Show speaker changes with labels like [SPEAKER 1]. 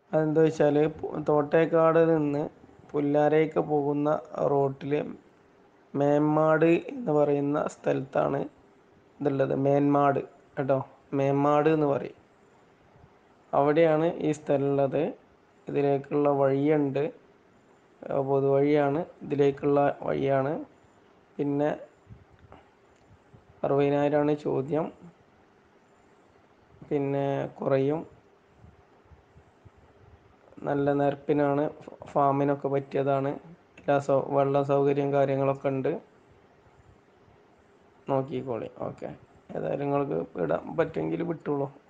[SPEAKER 1] അതെന്താ വെച്ചാൽ തോട്ടേക്കാട് നിന്ന് പുല്ലാരേക്ക് പോകുന്ന റോട്ടിൽ മേമ്മാട് എന്ന് പറയുന്ന സ്ഥലത്താണ് ഇതുള്ളത് മേന്മാട് കേട്ടോ മേമ്മാട് എന്ന് പറയും അവിടെയാണ് ഈ സ്ഥലം ഉള്ളത് ഇതിലേക്കുള്ള വഴിയുണ്ട് പൊതുവഴിയാണ് ഇതിലേക്കുള്ള വഴിയാണ് പിന്നെ അറുപതിനായിരമാണ് ചോദ്യം പിന്നെ കുറയും നല്ല നിരപ്പിനാണ് ഫാമിനൊക്കെ പറ്റിയതാണ് എല്ലാ സൗ വെള്ള സൗകര്യം കാര്യങ്ങളൊക്കെ ഉണ്ട് നോക്കിക്കോളി ഓക്കെ ഏതായാലും നിങ്ങൾക്ക് വിടാൻ പറ്റുമെങ്കിൽ വിട്ടോളൂ